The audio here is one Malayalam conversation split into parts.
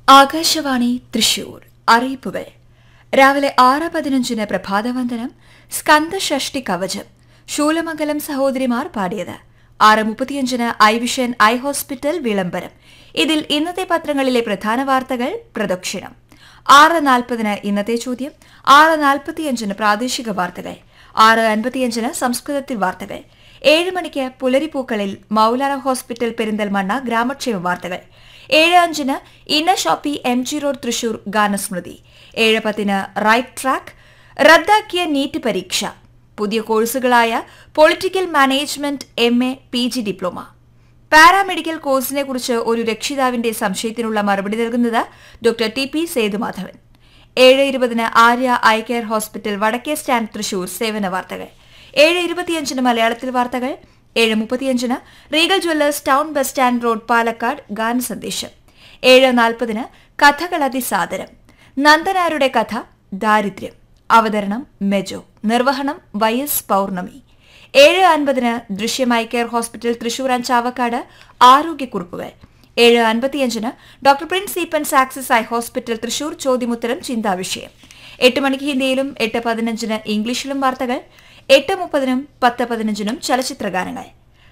ആകാശവാണി തൃശൂർ അറിയിപ്പുകൾ രാവിലെ ആറ് പതിനഞ്ചിന് പ്രഭാതവന്ദനം സ്കന്ദഷഷ്ടി കവചം ശൂലമംഗലം സഹോദരിമാർ പാടിയത് ആറ് മുപ്പത്തിയഞ്ചിന് ഐ വിഷൻ ഐ ഹോസ്പിറ്റൽ വിളംബരം ഇതിൽ ഇന്നത്തെ പത്രങ്ങളിലെ പ്രധാന വാർത്തകൾ പ്രദക്ഷിണം ആറ് നാൽപ്പതിന് ഇന്നത്തെ ചോദ്യം ആറ് നാൽപ്പത്തിയഞ്ചിന് പ്രാദേശിക വാർത്തകൾ ആറ് അൻപത്തിയഞ്ചിന് സംസ്കൃതത്തിൽ വാർത്തകൾ ഏഴ് മണിക്ക് പുലരിപ്പൂക്കളിൽ മൌലാന ഹോസ്പിറ്റൽ പെരിന്തൽമണ്ണ ഗ്രാമക്ഷേമ വാർത്തകൾ ഏഴ് അഞ്ചിന് ഇന്ന shoppe M G road Thrissur ഗാനസ്മൃതി ഏഴ് പത്തിന് റൈറ്റ് ട്രാക്ക് റദ്ദാക്കിയ നീറ്റ് പരീക്ഷ പുതിയ കോഴ്സുകളായ political management M A P G diploma paramedical കോഴ്സിനെ കുറിച്ച് ഒരു രക്ഷിതാവിന്റെ സംശയത്തിനുള്ള മറുപടി നൽകുന്നത് ഡോക്ടർ ടി പി സേതുമാധവൻ ഏഴ് ഇരുപതിന് ആര്യ ഐ കെയർ ഹോസ്പിറ്റൽ വടക്കേ സ്റ്റാൻഡ് തൃശൂർ സേവന വാർത്തകൾ ഏഴ് ഇരുപത്തിയഞ്ചിന് മലയാളത്തിൽ വാർത്തകൾ ഏഴ് മുപ്പത്തിയഞ്ചിന് Regal jewellers town bus stand road Palakkad ഗാന സന്ദേശം ഏഴ് നാൽപ്പതിന് കഥകൾ അതിസാദരം നന്ദനാരുടെ കഥ ദാരിദ്ര്യം അവതരണം മെജോ നിർവഹണം വൈ എസ് പൌർണമി ഏഴ് അൻപതിന് ദൃശ്യമായി care hospital Thrissur and Chavakkad ആരോഗ്യക്കുറിപ്പുകൾ ഏഴ് അൻപത്തിയഞ്ചിന് ഡോക്ടർ പ്രിൻസ് ഈപ്പൻസ് ആക്സിസ് ഐ ഹോസ്പിറ്റൽ തൃശൂർ ചോദ്യമുത്തരം ചിന്താവിഷയം എട്ട് മണിക്ക് ഹിന്ദിയിലും എട്ട് പതിനഞ്ചിന് ഇംഗ്ലീഷിലും വാർത്തകൾ എട്ട് മുപ്പതിനും പത്ത് പതിനഞ്ചിനും ചലച്ചിത്ര ഗാനങ്ങൾ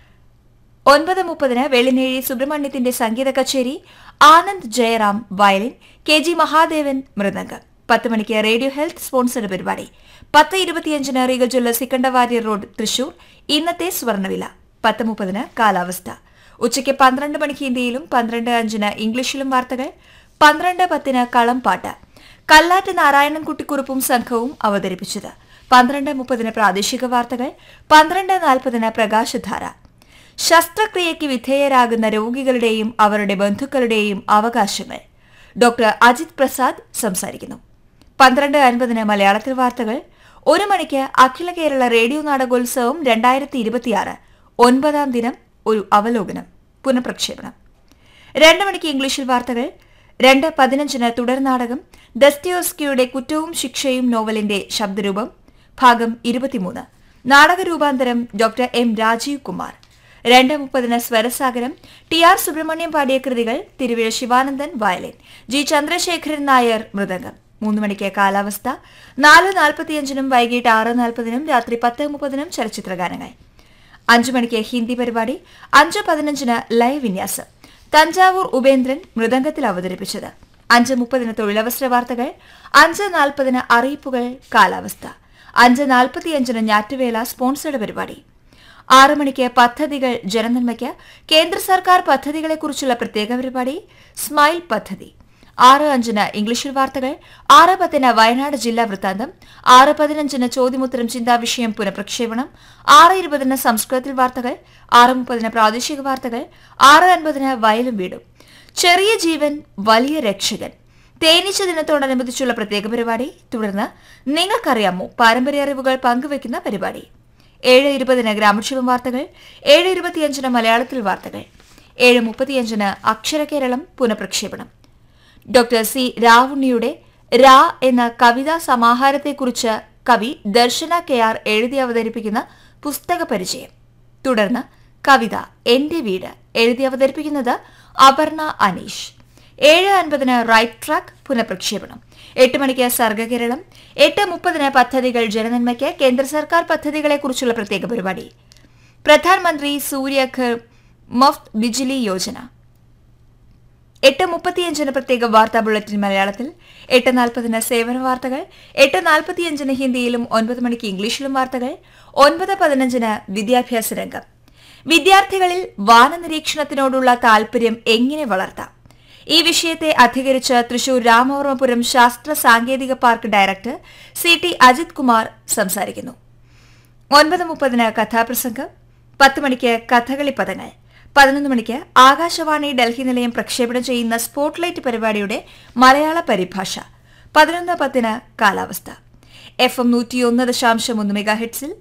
ഒൻപത് മുപ്പതിന് വെള്ളിനേഴി സുബ്രഹ്മണ്യത്തിന്റെ സംഗീത കച്ചേരി Anand Jayaram violin K G Mahadevan mridangam പത്ത് മണിക്ക് റേഡിയോ ഹെൽത്ത് സ്പോൺസർഡ് പരിപാടി പത്ത് ഇരുപത്തിയഞ്ചിന് റീഗൽ ജ്വല്ല സിക്കണ്ടവാര്യർ റോഡ് തൃശൂർ ഇന്നത്തെ സ്വർണ്ണവില പത്ത് മുപ്പതിന് കാലാവസ്ഥ ഉച്ചയ്ക്ക് പന്ത്രണ്ട് മണിക്ക് ഹിന്ദിയിലും പന്ത്രണ്ട് അഞ്ചിന് ഇംഗ്ലീഷിലും വാർത്തകൾ പന്ത്രണ്ട് പത്തിന് കളംപാട്ട് കല്ലാറ്റ് നാരായണൻകുട്ടിക്കുറുപ്പും സംഘവും അവതരിപ്പിച്ചത് പന്ത്രണ്ട് മുപ്പതിന് പ്രാദേശിക വാർത്തകൾ പന്ത്രണ്ട് നാൽപ്പതിന് പ്രകാശധാര ശസ്ത്രക്രിയയ്ക്ക് വിധേയരാകുന്ന രോഗികളുടെയും അവരുടെ ബന്ധുക്കളുടെയും അവകാശങ്ങൾ ഡോക്ടർ അജിത് പ്രസാദ് സംസാരിക്കുന്നു പന്ത്രണ്ട് അൻപതിന് മലയാളത്തിൽ വാർത്തകൾ ഒരു മണിക്ക് അഖില കേരള റേഡിയോ നാടകോത്സവം രണ്ടായിരത്തി ഇരുപത്തിയാറ് ഒൻപതാം ദിനം ഒരു അവലോകനം പുനഃപ്രക്ഷേപണം രണ്ട് മണിക്ക് ഇംഗ്ലീഷിൽ വാർത്തകൾ രണ്ട് പതിനഞ്ചിന് തുടർനാടകം ദസ്റ്റിയോസ്കിയുടെ കുറ്റവും ശിക്ഷയും നോവലിന്റെ ശബ്ദരൂപം ഭാഗം ഇരുപത്തിമൂന്ന് നാടകരൂപാന്തരം ഡോക്ടർ എം രാജീവ് കുമാർ രണ്ട് മുപ്പതിന് സ്വരസാഗരം ടി ആർ സുബ്രഹ്മണ്യം പാടിയ കൃതികൾ തിരുവിഴ ശിവാനന്ദൻ വയലിൻ ജി ചന്ദ്രശേഖരൻ നായർ മൃദംഗം മൂന്ന് മണിക്ക് കാലാവസ്ഥ നാല് നാൽപ്പത്തിയഞ്ചിനും വൈകിട്ട് ആറ് നാൽപ്പതിനും രാത്രി പത്ത് മുപ്പതിനും ചലച്ചിത്രഗാനങ്ങൾ അഞ്ചു മണിക്ക് ഹിന്ദി പരിപാടി അഞ്ച് പതിനഞ്ചിന് ലൈവ് വിന്യാസം തഞ്ചാവൂർ ഉപേന്ദ്രൻ മൃദംഗത്തിൽ അവതരിപ്പിച്ചത് അഞ്ച് മുപ്പതിന് തൊഴിലവസര വാർത്തകൾ അഞ്ച് നാൽപ്പതിന് അറിയിപ്പുകൾ കാലാവസ്ഥ അഞ്ച് നാൽപ്പത്തിയഞ്ചിന് ഞാറ്റുവേല സ്പോൺസേഡ് പരിപാടി ആറ് മണിക്ക് പദ്ധതികൾ ജനനന്മയ്ക്ക് കേന്ദ്ര സർക്കാർ പദ്ധതികളെക്കുറിച്ചുള്ള പ്രത്യേക പരിപാടി സ്മൈൽ പദ്ധതി ആറ് അഞ്ചിന് ഇംഗ്ലീഷിൽ വാർത്തകൾ ആറ് പത്തിന് വയനാട് ജില്ലാ വൃത്താന്തം ആറ് പതിനഞ്ചിന് ചോദ്യമുത്തരം ചിന്താവിഷയം പുനഃപ്രക്ഷേപണം ആറ് ഇരുപതിന് സംസ്കൃതത്തിൽ വാർത്തകൾ ആറ് മുപ്പതിന് പ്രാദേശിക വാർത്തകൾ ആറ് അൻപതിന് വയലും വീടും ചെറിയ ജീവൻ വലിയ രക്ഷകൻ തേനീച്ച ദിനത്തോടനുബന്ധിച്ചുള്ള പ്രത്യേക പരിപാടി തുടർന്ന് നിങ്ങൾക്കറിയാമോ പാരമ്പര്യ അറിവുകൾ പങ്കുവയ്ക്കുന്ന പരിപാടി ഏഴ് ഇരുപതിന് ഗ്രാമക്ഷേമ വാർത്തകൾ ഏഴ് ഇരുപത്തിയഞ്ചിന് മലയാളത്തിൽ വാർത്തകൾ ഏഴ് മുപ്പത്തിയഞ്ചിന് അക്ഷര കേരളം പുനഃപ്രക്ഷേപണം ഡോക്ടർ സി രാവുണ്ണിയുടെ രാ എന്ന കവിതാ സമാഹാരത്തെക്കുറിച്ച് കവി ദർശന കെ ആർ എഴുതി അവതരിപ്പിക്കുന്ന പുസ്തക പരിചയം തുടർന്ന് കവിത എന്റെ വീട് എഴുതി അവതരിപ്പിക്കുന്നത് അപർണ അനീഷ് ഏഴ് അൻപതിന് റൈറ്റ് ട്രാക്ക് പുനഃപ്രക്ഷേപണം എട്ട് മണിക്ക് സർഗകേരളം എട്ട് മുപ്പതിന് പദ്ധതികൾ ജനനന്മയ്ക്ക് കേന്ദ്ര സർക്കാർ പദ്ധതികളെക്കുറിച്ചുള്ള പ്രത്യേക പരിപാടി പ്രധാനമന്ത്രി സൂര്യഘർ മഫ്ത് ബിജിലി യോജന എട്ട് മുപ്പത്തിയഞ്ചിന് പ്രത്യേക വാർത്താ ബുള്ളറ്റിൻ മലയാളത്തിൽ എട്ട് നാൽപ്പതിന് സേവന വാർത്തകൾ എട്ട് നാൽപ്പത്തിയഞ്ചിന് ഹിന്ദിയിലും ഒൻപത് മണിക്ക് ഇംഗ്ലീഷിലും വാർത്തകൾ ഒൻപത് പതിനഞ്ചിന് വിദ്യാഭ്യാസ രംഗം വിദ്യാർത്ഥികളിൽ വാനനിരീക്ഷണത്തിനോടുള്ള താൽപര്യം എങ്ങനെ വളർത്താം ഈ വിഷയത്തെ അധികരിച്ച് തൃശൂർ രാമവർമ്മപുരം ശാസ്ത്ര സാങ്കേതിക park director C T Ajith Kumar സംസാരിക്കുന്നു ഒൻപത് മുപ്പതിന് കഥാപ്രസംഗം പത്ത് മണിക്ക് കഥകളി പദങ്ങൾ പതിനൊന്ന് മണിക്ക് ആകാശവാണി ഡൽഹി നിലയം പ്രക്ഷേപണം ചെയ്യുന്ന സ്പോട്ട്ലൈറ്റ് പരിപാടിയുടെ മലയാള പരിഭാഷ പതിനൊന്ന് പത്തിന് കാലാവസ്ഥ എഫ് എം നൂറ്റിയൊന്ന് ദശാംശം ഒന്ന് മെഗാ ഹെഡ്സിൽ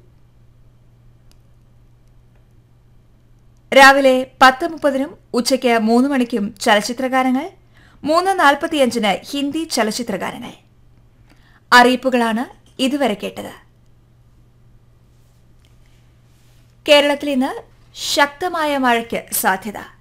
രാവിലെ പത്ത് മുപ്പതിനും ഉച്ചയ്ക്ക് മൂന്ന് മണിക്കും ചലച്ചിത്രഗാനങ്ങൾ മൂന്ന് നാൽപ്പത്തിയഞ്ചിന് ഹിന്ദി ചലച്ചിത്രഗാനങ്ങൾ അറിയിപ്പുകളാണ് ഇതുവരെ കേട്ടത് കേരളത്തിൽ ഇന്ന് ശക്തമായ മഴയ്ക്ക് സാധ്യത